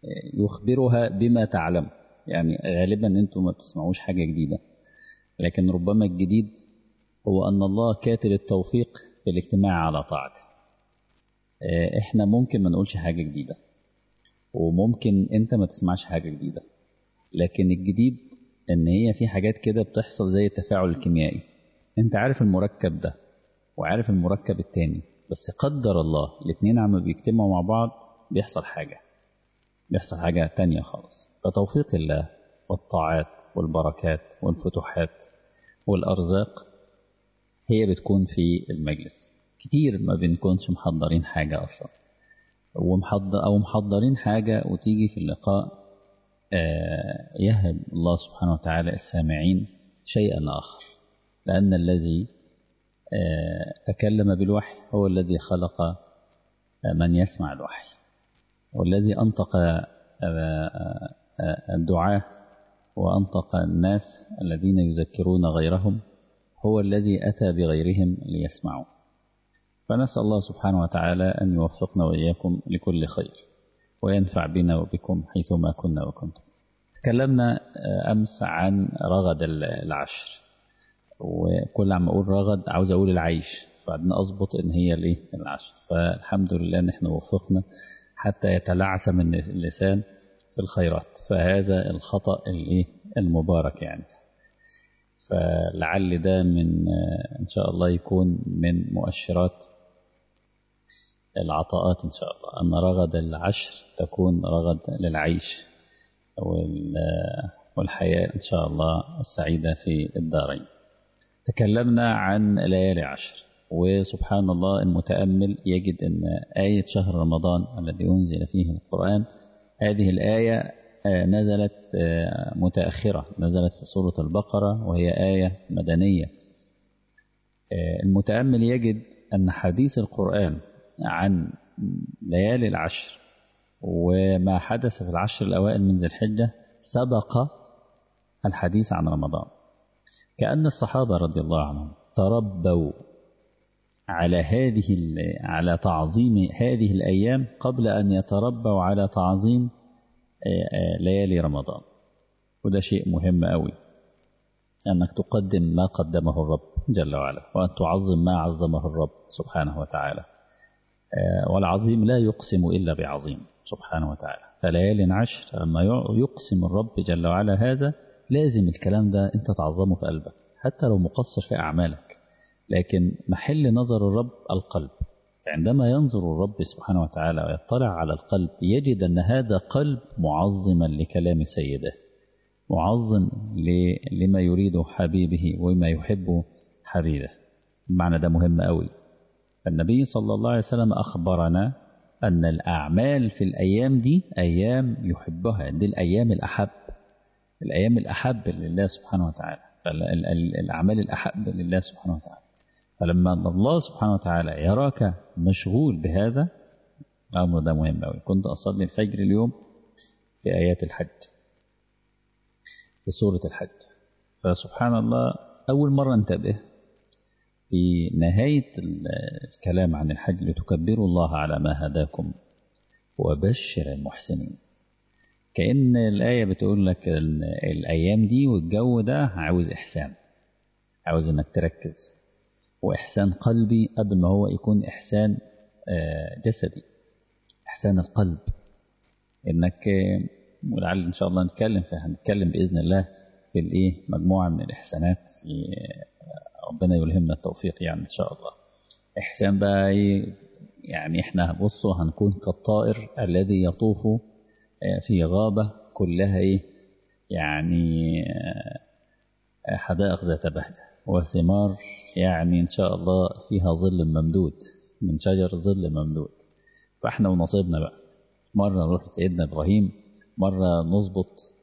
يخبرها بما تعلم يعني غالبا انتم ما بتسمعوش حاجة جديدة لكن ربما الجديد هو أن الله كاتب التوفيق في الاجتماع على طاعته احنا ممكن ما نقولش حاجة جديدة وممكن انت ما تسمعش حاجة جديدة لكن الجديد ان هي في حاجات كده بتحصل زي التفاعل الكيميائي انت عارف المركب ده وعارف المركب التاني بس قدر الله الاثنين عم بيجتمعوا مع بعض بيحصل حاجة بيحصل حاجة تانية خالص فتوفيق الله والطاعات والبركات والفتوحات والأرزاق هي بتكون في المجلس كتير ما بنكونش محضرين حاجة أصلا ومحضر أو محضرين حاجة وتيجي في اللقاء يهب الله سبحانه وتعالى السامعين شيئا آخر لأن الذي تكلم بالوحي هو الذي خلق من يسمع الوحي والذي أنطق الدعاة وأنطق الناس الذين يذكرون غيرهم هو الذي أتى بغيرهم ليسمعوا فنسأل الله سبحانه وتعالى أن يوفقنا وإياكم لكل خير وينفع بنا وبكم حيثما كنا وكنتم تكلمنا أمس عن رغد العشر وكل عم أقول رغد عاوز أقول العيش فبعدين أظبط إن هي الإيه العشر فالحمد لله إن إحنا وفقنا حتى يتلعثم من اللسان في الخيرات فهذا الخطأ الإيه المبارك يعني فلعل ده من إن شاء الله يكون من مؤشرات العطاءات إن شاء الله أن رغد العشر تكون رغد للعيش والحياة إن شاء الله السعيدة في الدارين تكلمنا عن ليالي عشر وسبحان الله المتأمل يجد أن آية شهر رمضان الذي أنزل فيه القرآن هذه الآية نزلت متأخرة نزلت في سورة البقرة وهي آية مدنية المتأمل يجد أن حديث القرآن عن ليالي العشر وما حدث في العشر الأوائل من ذي الحجة سبق الحديث عن رمضان كأن الصحابة رضي الله عنهم تربوا على هذه على تعظيم هذه الأيام قبل أن يتربوا على تعظيم ليالي رمضان وده شيء مهم قوي أنك تقدم ما قدمه الرب جل وعلا وأن تعظم ما عظمه الرب سبحانه وتعالى والعظيم لا يقسم إلا بعظيم سبحانه وتعالى فليال عشر لما يقسم الرب جل وعلا هذا لازم الكلام ده أنت تعظمه في قلبك حتى لو مقصر في أعمالك لكن محل نظر الرب القلب عندما ينظر الرب سبحانه وتعالى ويطلع على القلب يجد أن هذا قلب معظما لكلام سيده معظم لما يريد حبيبه وما يحب حبيبه المعنى ده مهم قوي فالنبي صلى الله عليه وسلم أخبرنا أن الأعمال في الأيام دي أيام يحبها دي الأيام الأحب الأيام الأحب لله سبحانه وتعالى الأعمال الأحب لله سبحانه وتعالى فلما الله سبحانه وتعالى يراك مشغول بهذا الأمر ده مهم أوي كنت أصلي الفجر اليوم في آيات الحج في سورة الحج فسبحان الله أول مرة انتبه في نهاية الكلام عن الحج لتكبروا الله على ما هداكم وبشر المحسنين كأن الآية بتقول لك الأيام دي والجو ده عاوز إحسان عاوز إنك تركز وإحسان قلبي قبل ما هو يكون إحسان جسدي إحسان القلب إنك ولعل إن شاء الله نتكلم فيها هنتكلم بإذن الله في الإيه مجموعة من الإحسانات في ربنا يلهمنا التوفيق يعني إن شاء الله إحسان بقى إيه يعني إحنا بصوا هنكون كالطائر الذي يطوف في غابة كلها إيه يعني حدائق ذات بهجة وثمار يعني إن شاء الله فيها ظل ممدود من شجر ظل ممدود فإحنا ونصيبنا بقى مرة نروح لسيدنا إبراهيم مرة نظبط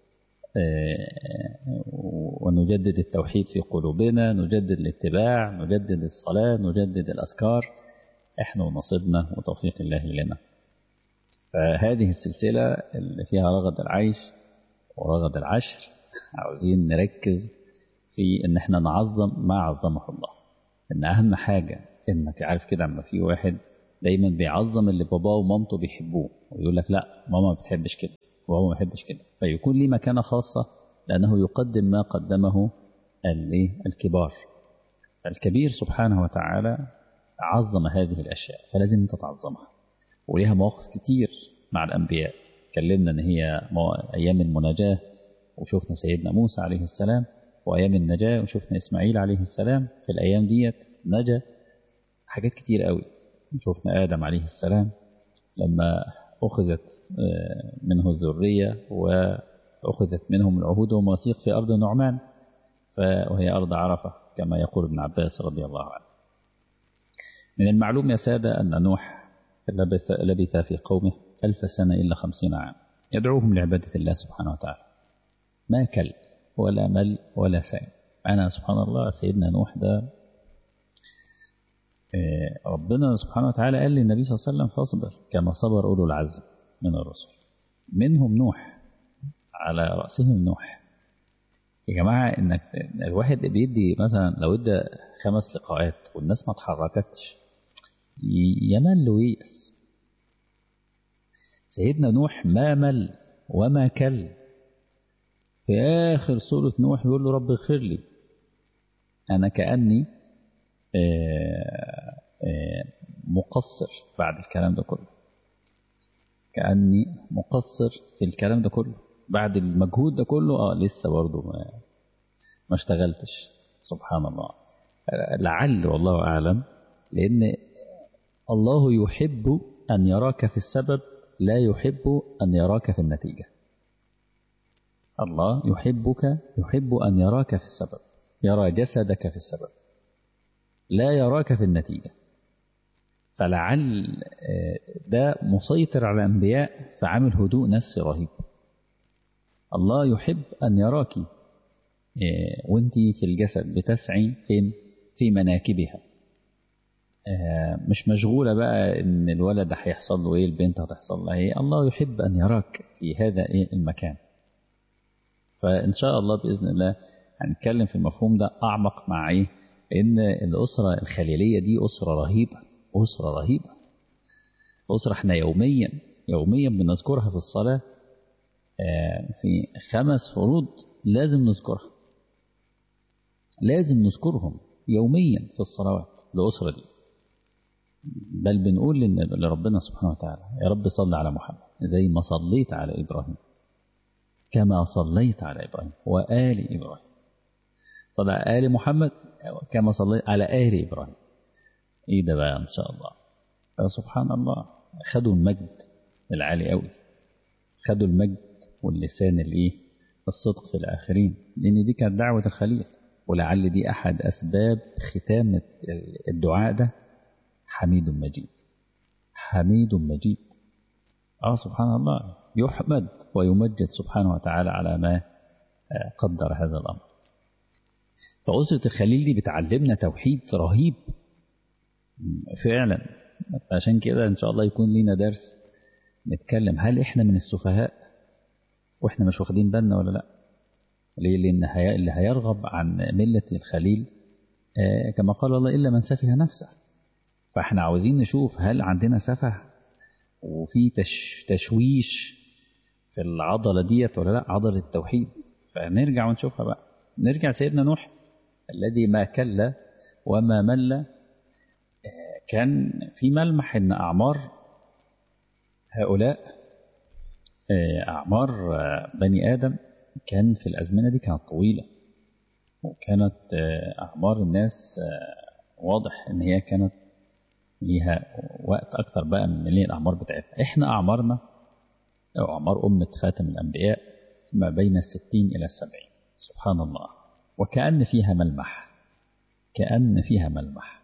ونجدد التوحيد في قلوبنا نجدد الاتباع نجدد الصلاة نجدد الأذكار إحنا ونصيبنا وتوفيق الله لنا فهذه السلسلة اللي فيها رغد العيش ورغد العشر عاوزين نركز في ان احنا نعظم ما عظمه الله ان اهم حاجة انك عارف كده اما في واحد دايما بيعظم اللي باباه ومامته بيحبوه ويقول لك لا ماما ما بتحبش كده وهو ما بيحبش كده فيكون ليه مكانة خاصة لأنه يقدم ما قدمه الكبار الكبير سبحانه وتعالى عظم هذه الأشياء فلازم أنت تعظمها وليها مواقف كتير مع الأنبياء اتكلمنا ان هي ايام المناجاة وشفنا سيدنا موسى عليه السلام وايام النجاة وشفنا اسماعيل عليه السلام في الايام ديت نجا حاجات كتير قوي شفنا ادم عليه السلام لما اخذت منه الذرية واخذت منهم العهود والمواثيق في ارض النعمان وهي ارض عرفة كما يقول ابن عباس رضي الله عنه من المعلوم يا سادة أن نوح لبث, لبث في قومه ألف سنة إلا خمسين عام يدعوهم لعبادة الله سبحانه وتعالى ما كل ولا مل ولا سائل أنا سبحان الله سيدنا نوح ده ربنا سبحانه وتعالى قال للنبي صلى الله عليه وسلم فاصبر كما صبر أولو العزم من الرسل منهم نوح على رأسهم نوح يا جماعة إنك الواحد بيدي مثلا لو ادى خمس لقاءات والناس ما اتحركتش يمل ويأس سيدنا نوح ما مل وما كل في آخر سورة نوح يقول له رب اغفر لي أنا كأني آآ آآ مقصر بعد الكلام ده كله كأني مقصر في الكلام ده كله بعد المجهود ده كله اه لسه برضه ما, ما اشتغلتش سبحان الله لعل والله أعلم لأن الله يحب أن يراك في السبب لا يحب أن يراك في النتيجة الله يحبك يحب أن يراك في السبب يرى جسدك في السبب لا يراك في النتيجة فلعل ده مسيطر على الأنبياء فعامل هدوء نفسي رهيب الله يحب أن يراك وانت في الجسد بتسعي فين في مناكبها مش مشغولة بقى ان الولد هيحصل له ايه البنت هتحصل لها ايه الله يحب ان يراك في هذا ايه المكان فان شاء الله باذن الله هنتكلم في المفهوم ده اعمق مع ايه ان الاسرة الخليلية دي اسرة رهيبة اسرة رهيبة اسرة احنا يوميا يوميا بنذكرها في الصلاة في خمس فروض لازم نذكرها لازم نذكرهم يوميا في الصلوات الأسرة دي بل بنقول لربنا سبحانه وتعالى يا رب صل على محمد زي ما صليت على إبراهيم كما صليت على إبراهيم وآل إبراهيم صلى على آل محمد كما صليت على آل إبراهيم إيه ده بقى إن شاء الله سبحان الله خدوا المجد العالي قوي خدوا المجد واللسان الايه الصدق في الآخرين لأن دي كانت دعوة الخليل ولعل دي أحد أسباب ختام الدعاء ده حميد مجيد حميد مجيد آه سبحان الله يحمد ويمجد سبحانه وتعالى على ما قدر هذا الأمر فأسرة الخليل دي بتعلمنا توحيد رهيب فعلا عشان كده إن شاء الله يكون لنا درس نتكلم هل إحنا من السفهاء وإحنا مش واخدين بالنا ولا لأ ليه لأن اللي هيرغب عن ملة الخليل كما قال الله إلا من سفه نفسه فاحنا عاوزين نشوف هل عندنا سفه وفي تش تشويش في العضلة ديت ولا لا عضلة التوحيد فنرجع ونشوفها بقى نرجع سيدنا نوح الذي ما كل وما مل كان في ملمح ان اعمار هؤلاء اعمار بني ادم كان في الازمنه دي كانت طويله وكانت اعمار الناس واضح ان هي كانت ليها وقت أكتر بقى من اللي الأعمار بتاعتنا إحنا أعمارنا أو أعمار أمة خاتم الأنبياء ما بين الستين إلى السبعين سبحان الله وكأن فيها ملمح كأن فيها ملمح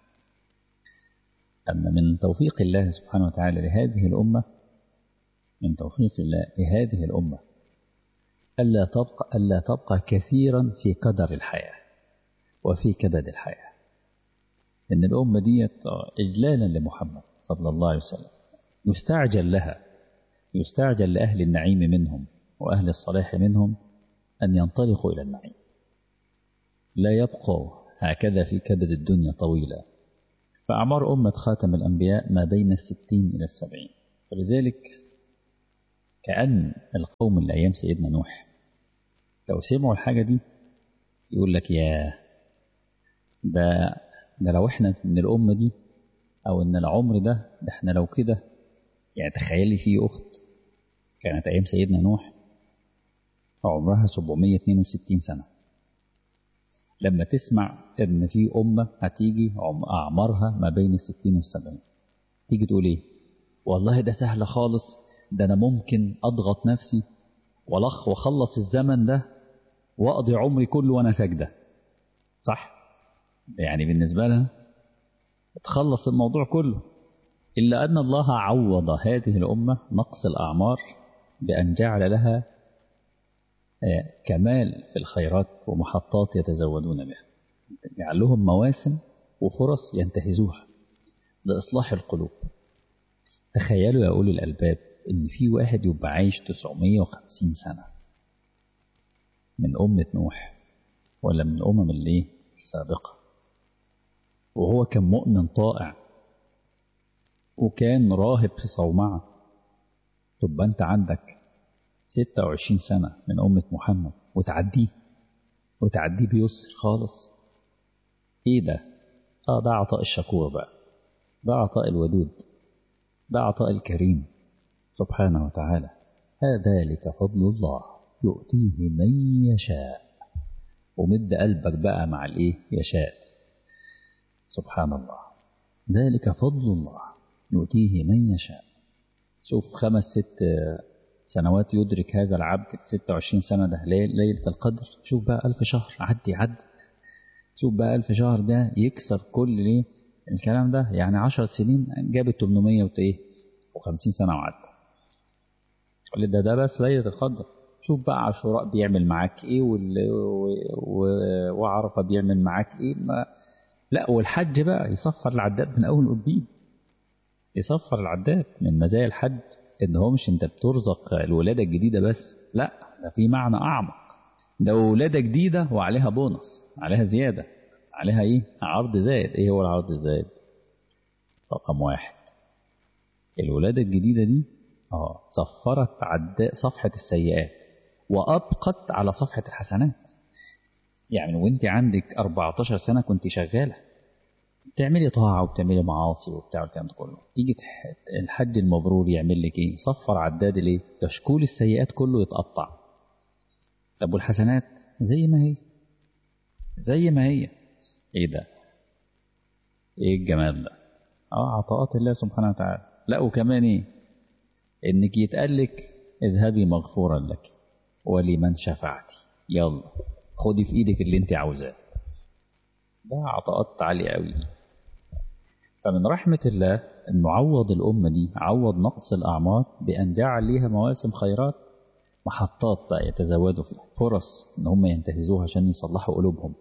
أن من توفيق الله سبحانه وتعالى لهذه الأمة من توفيق الله لهذه الأمة ألا تبقى, ألا تبقى كثيرا في قدر الحياة وفي كبد الحياة إن الأمة ديت إجلالا لمحمد صلى الله عليه وسلم يستعجل لها يستعجل لأهل النعيم منهم وأهل الصلاح منهم أن ينطلقوا إلى النعيم لا يبقوا هكذا في كبد الدنيا طويلا فأعمار أمة خاتم الأنبياء ما بين الستين إلى السبعين فلذلك كأن القوم اللي أيام سيدنا نوح لو سمعوا الحاجة دي يقول لك يا ده ده لو احنا من الأمة دي أو إن العمر ده ده احنا لو كده يعني تخيلي في أخت كانت أيام سيدنا نوح عمرها 762 سنة لما تسمع إن في أمة هتيجي أعمارها ما بين الستين والسبعين تيجي تقول إيه والله ده سهل خالص ده أنا ممكن أضغط نفسي ولخ وخلص الزمن ده وأقضي عمري كله وأنا ساجدة صح يعني بالنسبة لها تخلص الموضوع كله إلا أن الله عوض هذه الأمة نقص الأعمار بأن جعل لها كمال في الخيرات ومحطات يتزودون بها جعل لهم مواسم وفرص ينتهزوها لإصلاح القلوب تخيلوا يا أولي الألباب إن في واحد يبقى عايش 950 سنة من أمة نوح ولا من أمم اللي السابقة وهو كان مؤمن طائع وكان راهب في صومعة تبقى أنت عندك 26 سنة من أمة محمد وتعديه وتعديه بيسر خالص إيه ده؟ آه ده عطاء الشكور بقى ده عطاء الودود ده عطاء الكريم سبحانه وتعالى ذلك فضل الله يؤتيه من يشاء ومد قلبك بقى مع الايه يشاء سبحان الله ذلك فضل الله يؤتيه من يشاء شوف خمس ست سنوات يدرك هذا العبد 26 سنة ده ليلة القدر شوف بقى ألف شهر عدي عد شوف بقى ألف شهر ده يكسر كل ليه الكلام ده يعني 10 سنين جابت 850 سنة وعدى ده ده بس ليلة القدر شوف بقى عاشوراء بيعمل معاك ايه وال... و... وعرفة بيعمل معاك ايه ما... لا والحج بقى يصفر العداد من اول وجديد يصفر العداد من مزايا الحج ان هو مش انت بترزق الولادة الجديدة بس لا ده في معنى اعمق ده ولادة جديدة وعليها بونص عليها زيادة عليها ايه عرض زائد ايه هو العرض الزائد رقم واحد الولادة الجديدة دي اه صفرت عد صفحة السيئات وأبقت على صفحة الحسنات يعني وانت عندك 14 سنة كنت شغالة بتعملي طاعة وبتعملي معاصي وبتاع الكلام ده كله تيجي الحج المبرور يعمل لك ايه صفر عداد ليه كشكول السيئات كله يتقطع طب والحسنات زي ما هي زي ما هي ايه ده ايه الجمال ده اه عطاءات الله سبحانه وتعالى لا وكمان ايه انك يتقال لك اذهبي مغفورا لك ولمن شفعتي يلا خدي في ايدك اللي انت عاوزاه ده عطاءات عالية قوي فمن رحمة الله انه عوض الأمة دي عوض نقص الأعمار بأن جعل ليها مواسم خيرات محطات بقى يتزودوا فيها فرص ان هم ينتهزوها عشان يصلحوا قلوبهم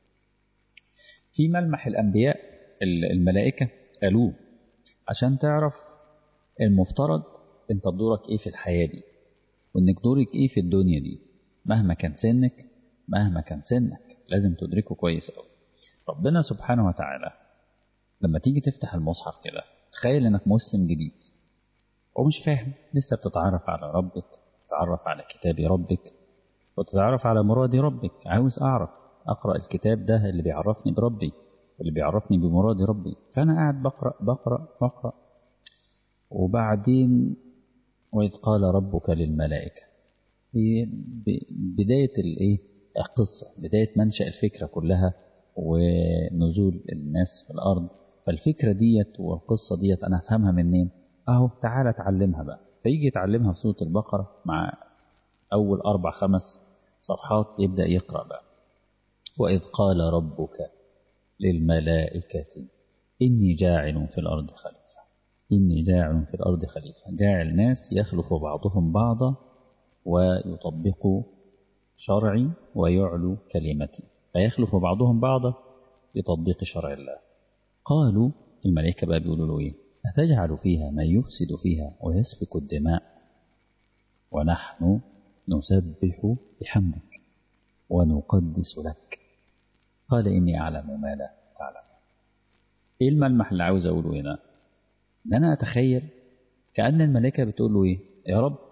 في ملمح الأنبياء الملائكة قالوه عشان تعرف المفترض انت دورك ايه في الحياة دي وانك دورك ايه في الدنيا دي مهما كان سنك مهما كان سنك لازم تدركه كويس قوي ربنا سبحانه وتعالى لما تيجي تفتح المصحف كده تخيل انك مسلم جديد ومش فاهم لسه بتتعرف على ربك تتعرف على كتاب ربك وتتعرف على مراد ربك عاوز اعرف اقرا الكتاب ده اللي بيعرفني بربي اللي بيعرفني بمراد ربي فانا قاعد بقرا بقرا بقرا وبعدين وإذ قال ربك للملائكة بداية الإيه القصة بداية منشأ الفكرة كلها ونزول الناس في الأرض فالفكرة ديت والقصة ديت أنا أفهمها منين أهو تعالى اتعلمها بقى فيجي يتعلمها في سورة البقرة مع أول أربع خمس صفحات يبدأ يقرأ بقى وإذ قال ربك للملائكة إني جاعل في الأرض خليفة إني جاعل في الأرض خليفة جاعل ناس يخلف بعضهم بعضا ويطبق شرعي ويعلو كلمتي فيخلف بعضهم بعضا بتطبيق شرع الله قالوا الملائكة بقى بيقولوا له إيه أتجعل فيها من يفسد فيها ويسفك الدماء ونحن نسبح بحمدك ونقدس لك قال إني أعلم ما لا تعلم ايه الملمح اللي عاوز اقوله هنا ان انا اتخيل كأن الملائكة بتقول له ايه يا رب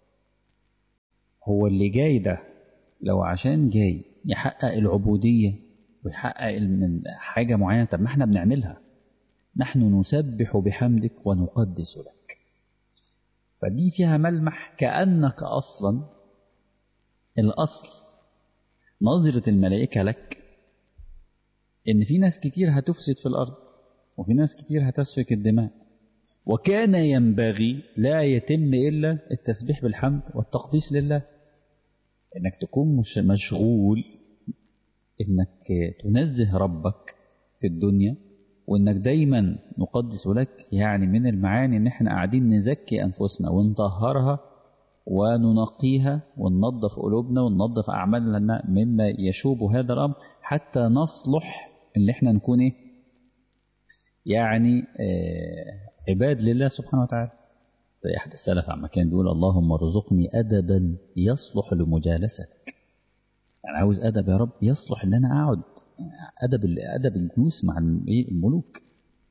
هو اللي جاي ده لو عشان جاي يحقق العبودية ويحقق من حاجة معينة طب ما احنا بنعملها نحن نسبح بحمدك ونقدس لك فدي فيها ملمح كأنك أصلا الأصل نظرة الملائكة لك إن في ناس كتير هتفسد في الأرض وفي ناس كتير هتسفك الدماء وكان ينبغي لا يتم إلا التسبيح بالحمد والتقديس لله إنك تكون مش مشغول إنك تنزه ربك في الدنيا وإنك دايما نقدس لك يعني من المعاني إن إحنا قاعدين نزكي أنفسنا ونطهرها وننقيها وننظف قلوبنا وننظف أعمالنا مما يشوب هذا الأمر حتى نصلح إن إحنا نكون إيه يعني آه عباد لله سبحانه وتعالى زي أحد السلف عما كان بيقول اللهم ارزقني أدبا يصلح لمجالستك يعني عاوز أدب يا رب يصلح إن أنا أقعد أدب أدب الجلوس مع الملوك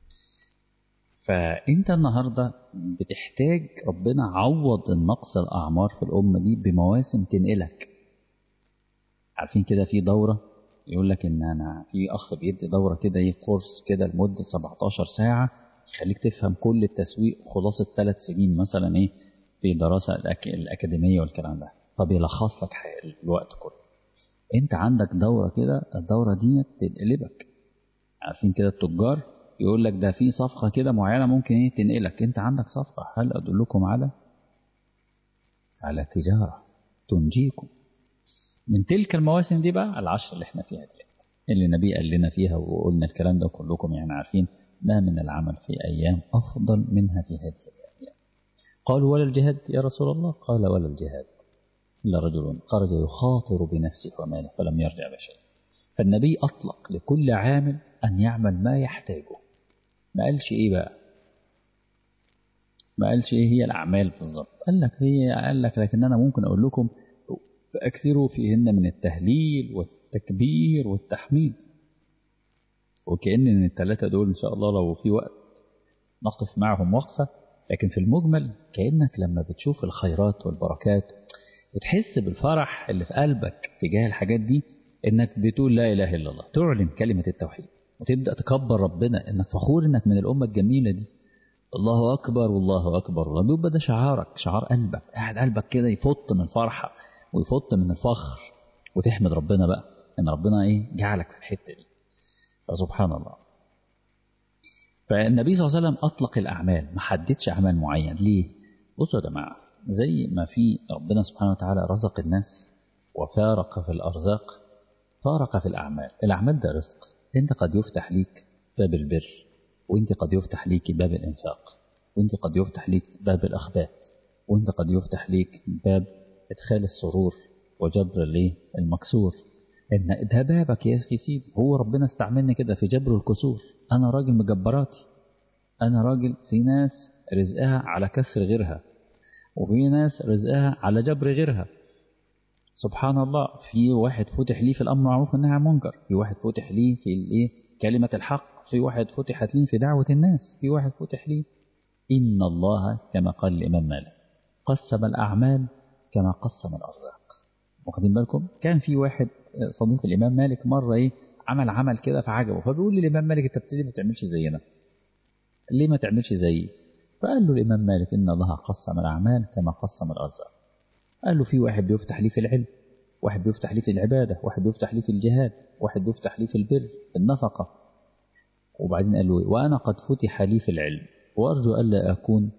فأنت النهاردة بتحتاج ربنا عوض النقص الأعمار في الأمة دي بمواسم تنقلك عارفين كده في دورة يقول لك إن أنا في أخ بيدي دورة كده إيه كورس كده لمدة 17 ساعة يخليك تفهم كل التسويق خلاصة ثلاث سنين مثلا إيه في دراسة الأك... الأكاديمية والكلام ده فبيلخص لك الوقت كله أنت عندك دورة كده الدورة دي تنقلبك عارفين كده التجار يقول لك ده في صفقة كده معينة ممكن ايه تنقلك انت عندك صفقة هل ادلكم على على تجارة تنجيكم من تلك المواسم دي بقى العشر اللي احنا فيها دي اللي النبي قال لنا فيها وقلنا الكلام ده كلكم يعني عارفين ما من العمل في أيام أفضل منها في هذه الأيام قالوا ولا الجهاد يا رسول الله قال ولا الجهاد إلا رجل خرج يخاطر بنفسه وماله فلم يرجع بشيء فالنبي أطلق لكل عامل أن يعمل ما يحتاجه ما قالش إيه بقى ما قالش إيه هي الأعمال بالظبط قال لك هي قال لك لكن أنا ممكن أقول لكم فأكثروا فيهن من التهليل والتكبير والتحميد وكأن من الثلاثة دول إن شاء الله لو في وقت نقف معهم وقفة لكن في المجمل كأنك لما بتشوف الخيرات والبركات وتحس بالفرح اللي في قلبك تجاه الحاجات دي انك بتقول لا اله الا الله تعلن كلمة التوحيد وتبدأ تكبر ربنا انك فخور انك من الأمة الجميلة دي الله أكبر والله أكبر الله بيبقى ده شعارك شعار قلبك قاعد قلبك كده يفط من الفرحة ويفط من الفخر وتحمد ربنا بقى ان ربنا ايه جعلك في الحتة دي فسبحان الله فالنبي صلى الله عليه وسلم أطلق الأعمال ما حددش عمل معين ليه بصوا يا جماعة زي ما في ربنا سبحانه وتعالى رزق الناس وفارق في الأرزاق فارق في الأعمال الأعمال ده رزق أنت قد يفتح ليك باب البر وأنت قد يفتح ليك باب الإنفاق وأنت قد يفتح ليك باب الأخبات وأنت قد يفتح ليك باب إدخال السرور وجبر ليه المكسور إن ده بابك يا أخي سيدي هو ربنا استعملني كده في جبر الكسور أنا راجل مجبراتي أنا راجل في ناس رزقها على كسر غيرها وفي ناس رزقها على جبر غيرها سبحان الله في واحد فتح ليه في الأمر معروف والنهي عن المنكر في واحد فتح ليه في الايه كلمة الحق في واحد فتحت ليه في دعوة الناس في واحد فتح ليه إن الله كما قال الإمام مالك قسم الأعمال كما قسم الأرزاق واخدين بالكم كان في واحد صديق الإمام مالك مرة إيه عمل عمل كده فعجبه فبيقول للإمام مالك أنت بتدي ما تعملش زينا ليه ما تعملش زيي فقال له الإمام مالك إن الله قسم الأعمال كما قسم الأرزاق قال له في واحد بيفتح لي في العلم واحد بيفتح لي في العبادة واحد بيفتح لي في الجهاد واحد بيفتح لي في البر في النفقة وبعدين قال له وأنا قد فتح لي في العلم وأرجو ألا أكون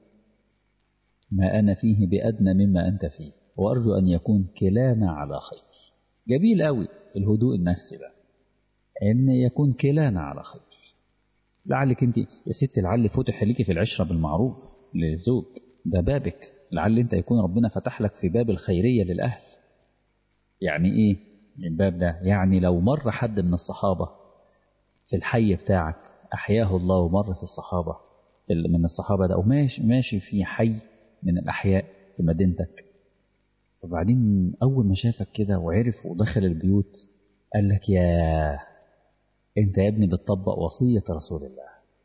ما أنا فيه بأدنى مما أنت فيه وأرجو أن يكون كلانا على خير جميل قوي الهدوء النفسي ده أن يكون كلانا على خير لعلك أنت يا ست لعل فتح ليكي في العشرة بالمعروف للزوج ده بابك لعل أنت يكون ربنا فتح لك في باب الخيرية للأهل يعني إيه الباب ده يعني لو مر حد من الصحابة في الحي بتاعك أحياه الله ومر في الصحابة في من الصحابة ده وماشي ماشي في حي من الأحياء في مدينتك وبعدين أول ما شافك كده وعرف ودخل البيوت قال لك يا أنت يا ابني بتطبق وصية رسول الله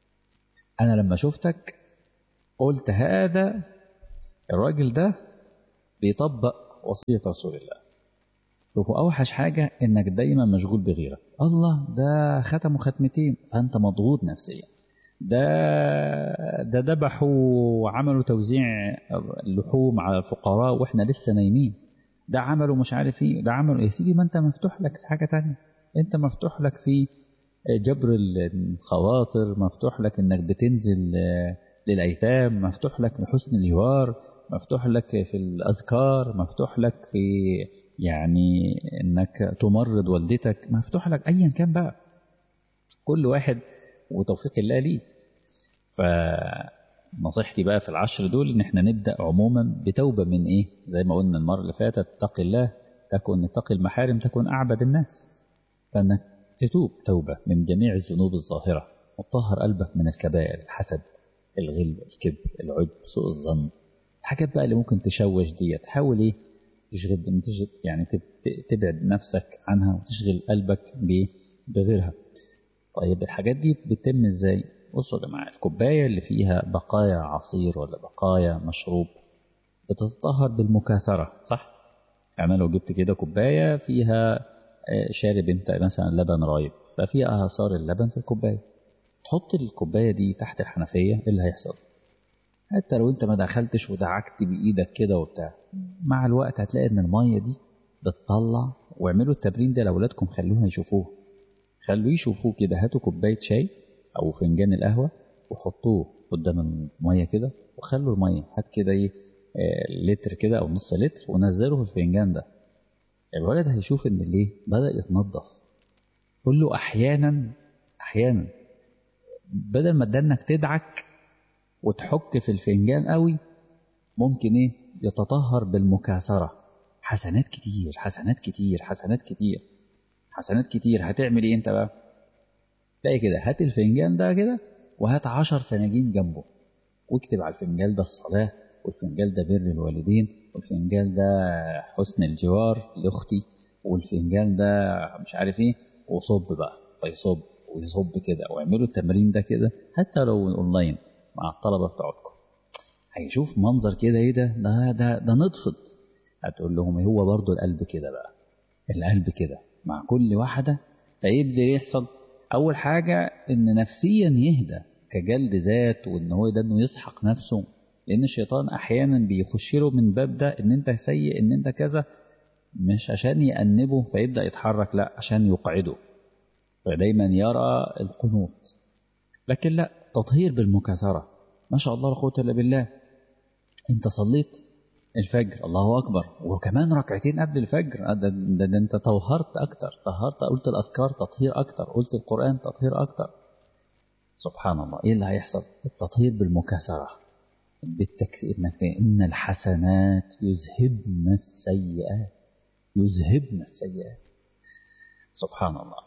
أنا لما شفتك قلت هذا الراجل ده بيطبق وصية رسول الله شوفوا أوحش حاجة إنك دايما مشغول بغيرك الله ده ختموا ختمتين فأنت مضغوط نفسيا ده ده ذبحوا وعملوا توزيع اللحوم على الفقراء واحنا لسه نايمين ده عملوا مش عارف ايه ده عملوا يا سيدي ما انت مفتوح لك في حاجه تانية انت مفتوح لك في جبر الخواطر مفتوح لك انك بتنزل للايتام مفتوح لك لحسن الجوار مفتوح لك في الاذكار مفتوح لك في يعني انك تمرض والدتك مفتوح لك ايا كان بقى كل واحد وتوفيق الله ليه فنصيحتي بقى في العشر دول ان احنا نبدا عموما بتوبه من ايه زي ما قلنا المره اللي فاتت اتق الله تكن اتقي المحارم تكن اعبد الناس فانك تتوب توبه من جميع الذنوب الظاهره وتطهر قلبك من الكبائر الحسد الغل الكبر العجب سوء الظن الحاجات بقى اللي ممكن تشوش ديت حاول ايه تشغل يعني تبعد نفسك عنها وتشغل قلبك بغيرها طيب الحاجات دي بتتم ازاي بصوا يا جماعه الكوبايه اللي فيها بقايا عصير ولا بقايا مشروب بتتطهر بالمكاثره صح يعني لو جبت كده كوبايه فيها شارب انت مثلا لبن رايب ففيها اثار اللبن في الكوبايه تحط الكوبايه دي تحت الحنفيه ايه اللي هيحصل حتى لو انت ما دخلتش ودعكت بايدك كده وبتاع مع الوقت هتلاقي ان الميه دي بتطلع واعملوا التمرين ده لاولادكم خلوها يشوفوه خلوه يشوفوه كده هاتوا كوبايه شاي او فنجان القهوه وحطوه قدام الميه كده وخلوا الميه هات كده ايه لتر كده او نص لتر ونزله في الفنجان ده الولد هيشوف ان ليه بدا يتنظف قول له احيانا احيانا بدل ما تدنك تدعك وتحك في الفنجان قوي ممكن ايه يتطهر بالمكاثره حسنات كتير حسنات كتير حسنات كتير حسنات كتير هتعمل ايه انت بقى تلاقي كده هات الفنجان ده كده وهات عشر فناجين جنبه واكتب على الفنجان ده الصلاة والفنجان ده بر الوالدين والفنجان ده حسن الجوار لأختي والفنجان ده مش عارف ايه وصب بقى فيصب ويصب كده واعملوا التمرين ده كده حتى لو اونلاين مع الطلبة بتوعكم هيشوف منظر كده ايه ده ده ده, ده نطفت هتقول لهم هو برضو القلب كده بقى القلب كده مع كل واحدة فيبدأ يحصل أول حاجة إن نفسيا يهدى كجلد ذات وإن هو ده إنه يسحق نفسه لأن الشيطان أحيانا بيخش له من باب ده إن أنت سيء إن أنت كذا مش عشان يأنبه فيبدأ يتحرك لا عشان يقعده فدايما يرى القنوط لكن لا تطهير بالمكاثرة ما شاء الله لا قوة إلا بالله أنت صليت الفجر الله أكبر وكمان ركعتين قبل الفجر ده, ده, ده أنت طهرت أكتر طهرت قلت الأذكار تطهير أكتر قلت القرآن تطهير أكتر سبحان الله إيه اللي هيحصل التطهير بالمكاثرة بالتكثير إنك إن الحسنات يذهبن السيئات يذهبن السيئات سبحان الله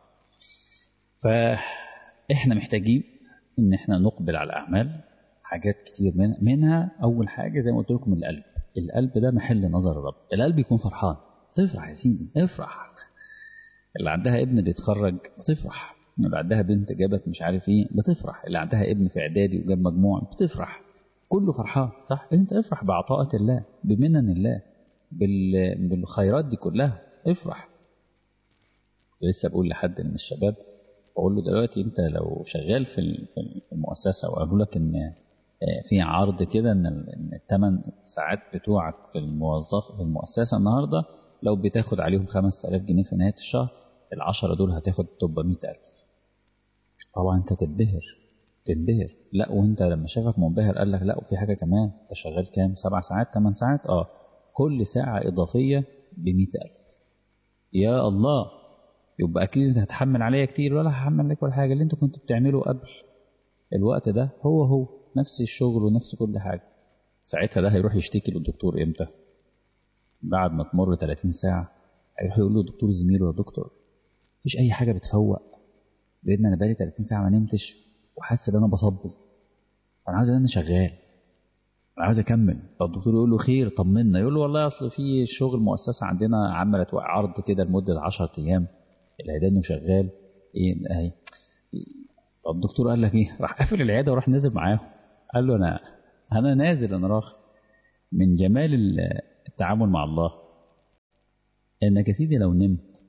فإحنا محتاجين إن إحنا نقبل على الأعمال حاجات كتير منها, منها أول حاجة زي ما قلت لكم القلب القلب ده محل نظر الرب القلب يكون فرحان تفرح يا سيدي افرح اللي عندها ابن بيتخرج بتفرح اللي عندها بنت جابت مش عارف ايه بتفرح اللي عندها ابن في اعدادي وجاب مجموع بتفرح كله فرحان صح انت افرح بعطاءة الله بمنن الله بال... بالخيرات دي كلها افرح لسه بقول لحد من الشباب بقول له دلوقتي انت لو شغال في في المؤسسه وقالوا لك ان في عرض كده ان الثمان ساعات بتوعك في الموظف في المؤسسه النهارده لو بتاخد عليهم 5000 جنيه في نهايه الشهر العشرة دول هتاخد 400000 طبعا انت تنبهر تنبهر لا وانت لما شافك منبهر قال لك لا وفي حاجه كمان انت شغال كام سبع ساعات ثمان ساعات اه كل ساعه اضافيه ب 100000 يا الله يبقى اكيد انت هتحمل عليا كتير ولا هحمل لك ولا حاجه اللي انت كنت بتعمله قبل الوقت ده هو هو نفس الشغل ونفس كل حاجة ساعتها ده هيروح يشتكي للدكتور امتى بعد ما تمر 30 ساعة هيروح يقول له دكتور زميله يا دكتور مفيش أي حاجة بتفوق لأن أنا بقالي 30 ساعة ما نمتش وحاسس إن أنا بصبل أنا عاوز أنا شغال أنا عاوز أكمل فالدكتور يقول له خير طمنا يقول له والله أصل في شغل مؤسسة عندنا عملت عرض كده لمدة 10 أيام العيادة إنه شغال إيه أهي فالدكتور قال لك ايه راح قافل العياده وراح نازل معاهم قال له انا انا نازل انا راخ من جمال التعامل مع الله انك يا سيدي لو نمت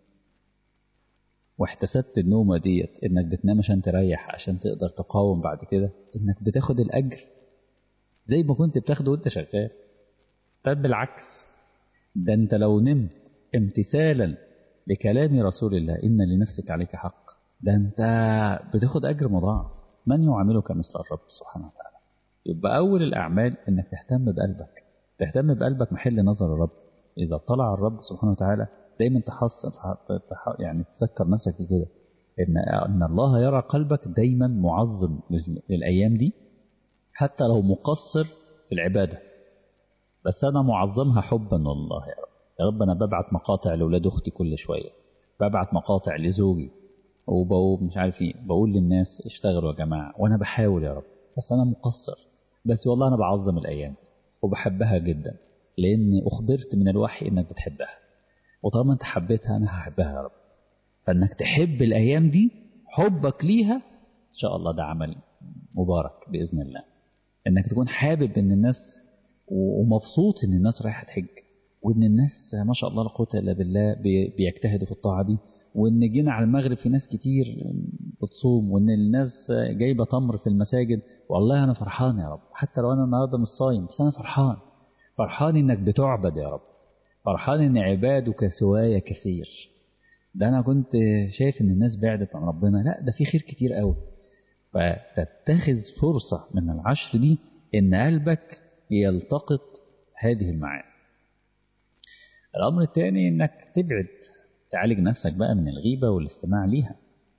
واحتسبت النومه ديت انك بتنام عشان تريح عشان تقدر تقاوم بعد كده انك بتاخد الاجر زي ما كنت بتاخده وانت شغال طب بالعكس ده انت لو نمت امتثالا لكلام رسول الله ان لنفسك عليك حق ده انت بتاخد اجر مضاعف من يعاملك مثل الرب سبحانه وتعالى يبقى اول الاعمال انك تهتم بقلبك تهتم بقلبك محل نظر الرب اذا طلع الرب سبحانه وتعالى دايما تحصل يعني تذكر نفسك كده ان ان الله يرى قلبك دايما معظم للايام دي حتى لو مقصر في العباده بس انا معظمها حبا والله يا رب يا رب انا ببعت مقاطع لاولاد اختي كل شويه ببعت مقاطع لزوجي وبقول مش عارف ايه بقول للناس اشتغلوا يا جماعه وانا بحاول يا رب بس انا مقصر بس والله انا بعظم الايام دي وبحبها جدا لاني اخبرت من الوحي انك بتحبها وطالما انت حبيتها انا هحبها يا رب فانك تحب الايام دي حبك ليها ان شاء الله ده عمل مبارك باذن الله انك تكون حابب ان الناس ومبسوط ان الناس رايحه تحج وان الناس ما شاء الله لا قوه الا بالله بيجتهدوا في الطاعه دي وان جينا على المغرب في ناس كتير بتصوم وان الناس جايبه تمر في المساجد والله انا فرحان يا رب حتى لو انا النهارده مش صايم بس انا فرحان فرحان انك بتعبد يا رب فرحان ان عبادك سواي كثير ده انا كنت شايف ان الناس بعدت عن ربنا لا ده في خير كتير قوي فتتخذ فرصة من العشر دي ان قلبك يلتقط هذه المعاني الامر الثاني انك تبعد تعالج نفسك بقى من الغيبة والاستماع ليها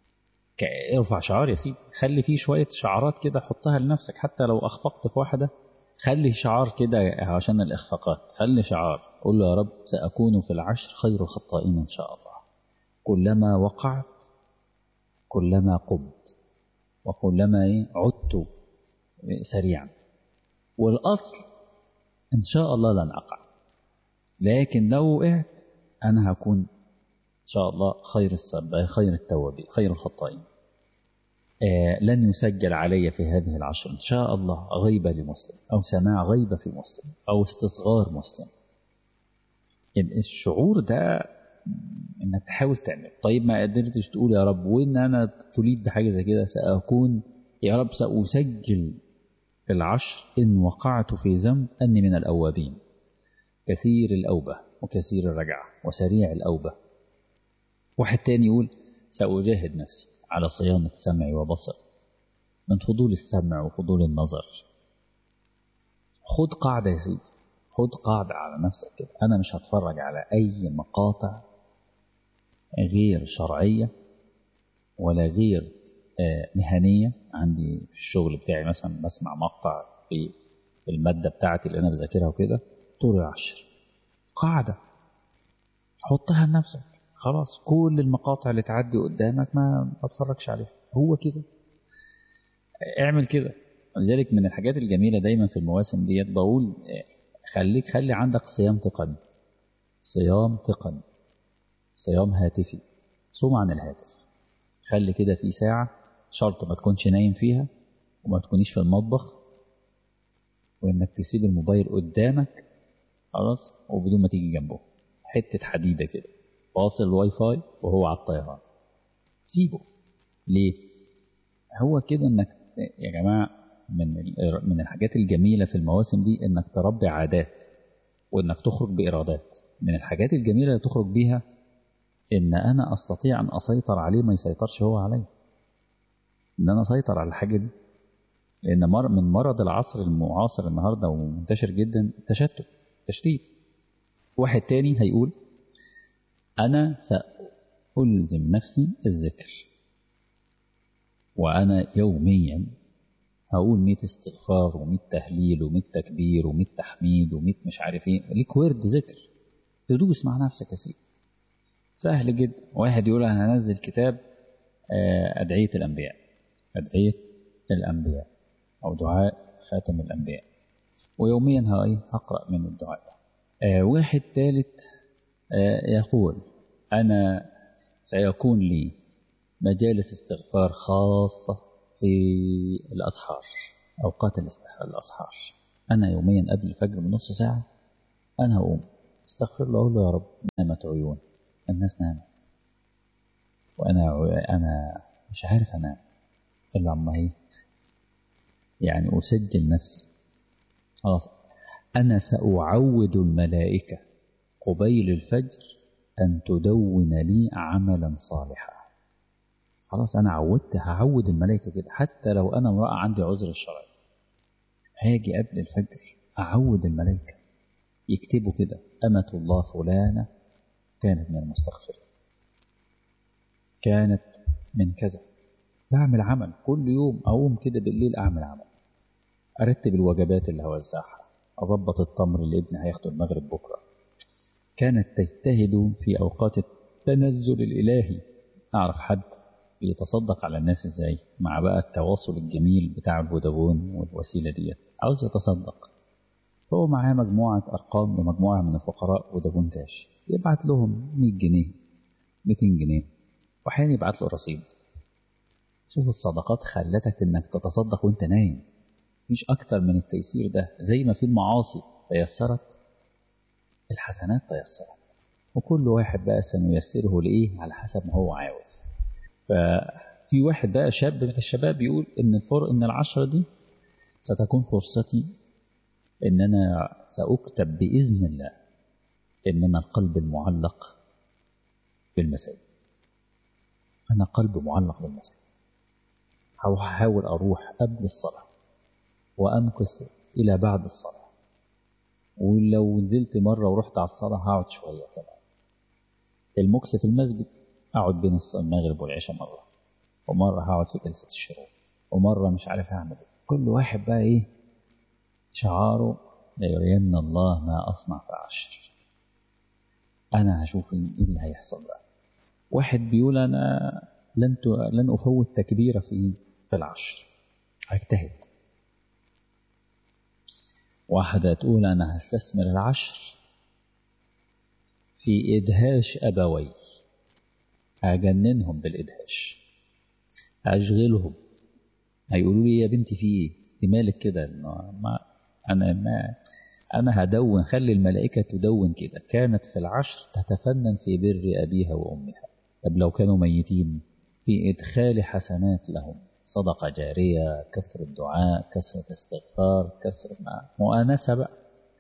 ارفع شعار يا سيدي خلي فيه شوية شعارات كده حطها لنفسك حتى لو أخفقت في واحدة خلي شعار كده عشان الإخفاقات خلي شعار قول له يا رب سأكون في العشر خير الخطائين إن شاء الله كلما وقعت كلما قمت وكلما إيه عدت سريعا والأصل إن شاء الله لن أقع لكن لو وقعت أنا هكون إن شاء الله خير السب خير التوابين خير الخطائين آه لن يسجل علي في هذه العشر إن شاء الله غيبة لمسلم أو سماع غيبة في مسلم أو استصغار مسلم الشعور ده انك تحاول تعمل طيب ما قدرتش تقول يا رب وان انا تريد بحاجه زي كده ساكون يا رب ساسجل في العشر ان وقعت في ذنب اني من الاوابين كثير الاوبه وكثير الرجعه وسريع الاوبه واحد تاني يقول ساجاهد نفسي على صيانه سمعي وبصري من فضول السمع وفضول النظر خد قاعده يا سيدي خد قاعدة على نفسك كده أنا مش هتفرج على أي مقاطع غير شرعية ولا غير مهنية عندي في الشغل بتاعي مثلا بسمع مقطع في المادة بتاعتي اللي أنا بذاكرها وكده طول العشر قاعدة حطها لنفسك خلاص كل المقاطع اللي تعدي قدامك ما تتفرجش عليها هو كده اعمل كده لذلك من الحاجات الجميلة دايما في المواسم ديت بقول خليك خلي عندك صيام تقني صيام تقني صيام هاتفي صوم عن الهاتف خلي كده في ساعة شرط ما تكونش نايم فيها وما تكونيش في المطبخ وانك تسيب الموبايل قدامك خلاص وبدون ما تيجي جنبه حتة حديدة كده فاصل الواي فاي وهو على الطيران سيبه ليه هو كده انك يا جماعة من من الحاجات الجميلة في المواسم دي انك تربي عادات وانك تخرج بإرادات من الحاجات الجميلة اللي تخرج بيها ان انا استطيع ان اسيطر عليه ما يسيطرش هو عليا ان انا اسيطر على الحاجة دي لان مر من مرض العصر المعاصر النهاردة ومنتشر جدا التشتت تشتيت واحد تاني هيقول انا سألزم نفسي الذكر وانا يوميا هقول 100 استغفار و100 تهليل و100 تكبير و100 تحميد و100 مش عارف ايه ليك ورد ذكر تدوس مع نفسك يا سيدي سهل جدا واحد يقول انا هنزل كتاب أدعية الأنبياء أدعية الأنبياء أو دعاء خاتم الأنبياء ويوميا هقرأ من الدعاء ده واحد ثالث يقول أنا سيكون لي مجالس استغفار خاصة في الأسحار أوقات الأسحار أنا يوميا قبل الفجر بنص ساعة أنا هقوم استغفر الله أقول له يا رب نامت عيون الناس نامت وأنا أنا مش عارف أنام إلا عما هي يعني أسجل نفسي خلاص أنا سأعود الملائكة قبيل الفجر أن تدون لي عملا صالحا خلاص أنا عودت هعود الملائكة كده حتى لو أنا امرأة عندي عذر الشرعي هاجي قبل الفجر أعود الملائكة يكتبوا كده أمة الله فلانة كانت من المستغفرين كانت من كذا بعمل عمل كل يوم أقوم كده بالليل أعمل عمل أرتب الوجبات اللي هوزعها أظبط التمر اللي ابني هياخده المغرب بكرة كانت تجتهد في أوقات التنزل الإلهي أعرف حد بيتصدق على الناس إزاي مع بقى التواصل الجميل بتاع الفودافون والوسيلة ديت عاوز يتصدق فهو معاه مجموعة أرقام لمجموعة من الفقراء فودافون كاش يبعت لهم 100 جنيه 200 جنيه وأحيانا يبعت له رصيد شوف الصدقات خلتك إنك تتصدق وأنت نايم مفيش أكتر من التيسير ده زي ما في المعاصي تيسرت الحسنات تيسرت وكل واحد بقى سنيسره لإيه على حسب ما هو عاوز ففي واحد بقى شاب من الشباب بيقول إن الفر إن العشرة دي ستكون فرصتي إن أنا سأكتب بإذن الله إن أنا القلب المعلق بالمساجد أنا قلب معلق بالمساجد هحاول أروح قبل الصلاة وأمكث إلى بعد الصلاة ولو نزلت مرة ورحت على الصلاة هقعد شوية كمان المكث في المسجد أقعد بين المغرب والعشاء مرة ومرة هقعد في جلسة الشروق ومرة مش عارف هعمل ايه كل واحد بقى ايه شعاره ليرين الله ما أصنع في عشر أنا هشوف ايه اللي هيحصل بقى واحد بيقول أنا لن لن أفوت تكبيرة في في العشر هجتهد واحدة تقول أنا هستثمر العشر في إدهاش أبوي هجننهم بالإدهاش أشغلهم هيقولوا لي يا بنتي في إيه؟ أنت مالك كده ما أنا ما أنا هدون خلي الملائكة تدون كده كانت في العشر تتفنن في بر أبيها وأمها طب لو كانوا ميتين في إدخال حسنات لهم صدقة جارية كسر الدعاء كسرة استغفار كسر مؤانسة بقى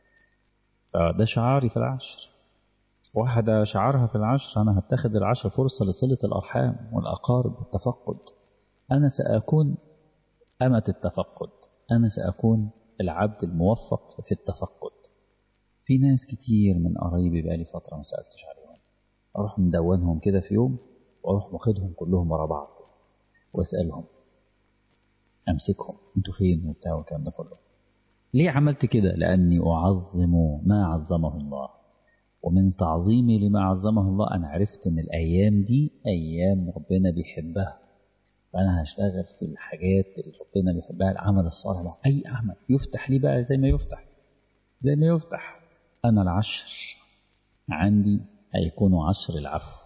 فده شعاري في العشر واحدة شعارها في العشر أنا هتخذ العشر فرصة لصلة الأرحام والأقارب والتفقد أنا سأكون أمة التفقد أنا سأكون العبد الموفق في التفقد في ناس كتير من قرايبي بقالي فترة ما سألتش عليهم أروح مدونهم كده في يوم وأروح واخدهم كلهم ورا بعض وأسألهم أمسكهم أنتوا فين وبتاع والكلام ده كله ليه عملت كده لأني أعظم ما عظمه الله ومن تعظيمي لما عظمه الله أنا عرفت إن الأيام دي أيام ربنا بيحبها فأنا هشتغل في الحاجات اللي ربنا بيحبها العمل الصالح بقى. أي عمل يفتح لي بقى زي ما يفتح زي ما يفتح أنا العشر عندي هيكونوا عشر العفو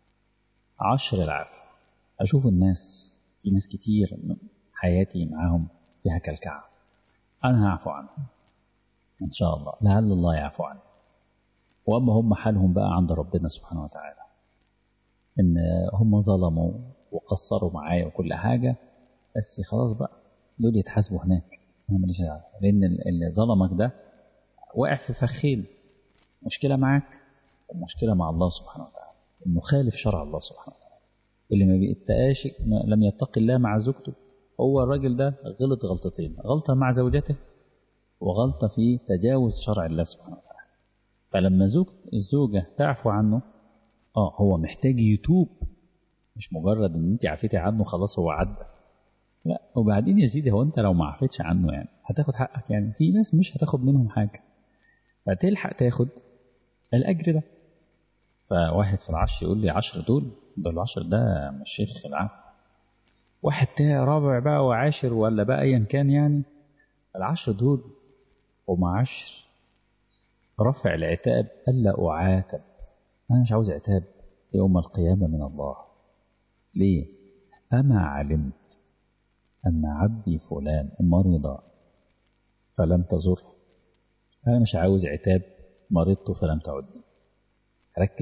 عشر العفو أشوف الناس في ناس كتير حياتي معاهم فيها كالكعب أنا هعفو عنهم إن شاء الله لعل الله يعفو عنهم وأما هم حالهم بقى عند ربنا سبحانه وتعالى إن هم ظلموا وقصروا معايا وكل حاجة بس خلاص بقى دول يتحاسبوا هناك أنا ماليش دعوة لأن اللي ظلمك ده واقع في فخين مشكلة معاك ومشكلة مع الله سبحانه وتعالى إنه خالف شرع الله سبحانه وتعالى اللي ما بيتقاش لم يتقي الله مع زوجته هو الراجل ده غلط غلطتين غلطة مع زوجته وغلطة في تجاوز شرع الله سبحانه وتعالى فلما زوج الزوجة تعفو عنه اه هو محتاج يتوب مش مجرد ان انت عفيتي عنه خلاص هو عدى لا وبعدين يا سيدي هو انت لو ما عفيتش عنه يعني هتاخد حقك يعني في ناس مش هتاخد منهم حاجة فتلحق تاخد الأجر ده فواحد في العشر يقول لي عشر دول ده العشر ده مش شيخ العفو واحد تاني رابع بقى وعاشر ولا بقى ايا كان يعني العشر دول هم عشر رفع العتاب ألا أعاتب أنا مش عاوز عتاب يوم القيامة من الله ليه أما علمت أن عبدي فلان مرض فلم تزر أنا مش عاوز عتاب مرضت فلم تعدني ركز